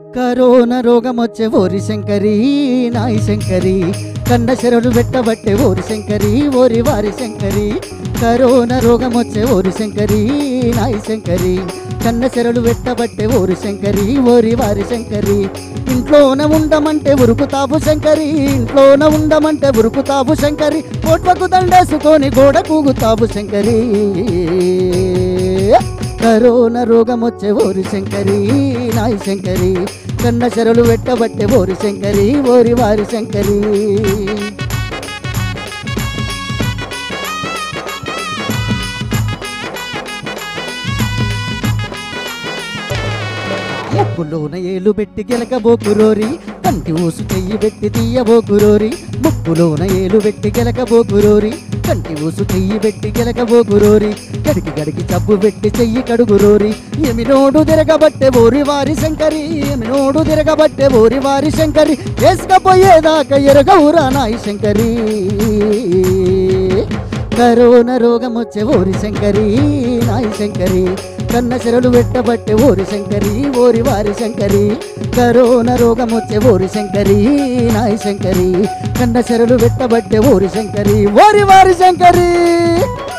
corona రోగం వచ్చే ఓరి శంకరి నాయి శంకరి కన్న శరలు పెట్టబట్టే ఓరి శంకరి ఓరి వారి శంకరి కరోనా రోగం వచ్చే ఓరి శంకరి నాయి శంకరి కన్న శరలు పెట్టబట్టే ఓరి శంకరి ఓరి వారి శంకరి ఇంట్లోన ఉండమంటే ఉరుకుతావు శంకరి ఇంట్లోన ఉండమంటే ఉరుకుతావు శంకరి కోట్లకు దండేసుకొని గోడ కూగుతావు శంకరి కరోనా రోగం వచ్చే ఓరి శంకరి నాయి శంకరి కన్న శరలు పెట్టబట్టే ఓరి శంకరి ఓరి వారి శంకరి ముక్కులోన ఏలు పెట్టి గెలకబోకురోరి కంటి ఊసు చెయ్యి పెట్టి తీయబోకురోరి ముక్కులోన ఏలు పెట్టి గెలకబోకురోరి కంటి ఊసు చెయ్యి పెట్టి గెలకబోకురోరి గడికి గడికి చబ్బు పెట్టి చెయ్యి కడుగురోరి ఎమినోడు తిరగబట్టే ఓరి వారి శంకరి ఎమినోడు తిరగబట్టే ఓరి వారి శంకరి వేసుకపోయేదాకా ఎరగవురా నాయి శంకరి కరోనా రోగం వచ్చే ఓరి శంకరి నాయి శంకరి కన్న చెరలు పెట్టబట్టే ఓరి శంకరి ఓరి వారి శంకరి కరోనా రోగం వచ్చే ఓరి శంకరి నాయి శంకరి కన్న చెరలు పెట్టబట్టే ఓరి శంకరి ఓరి వారి శంకరి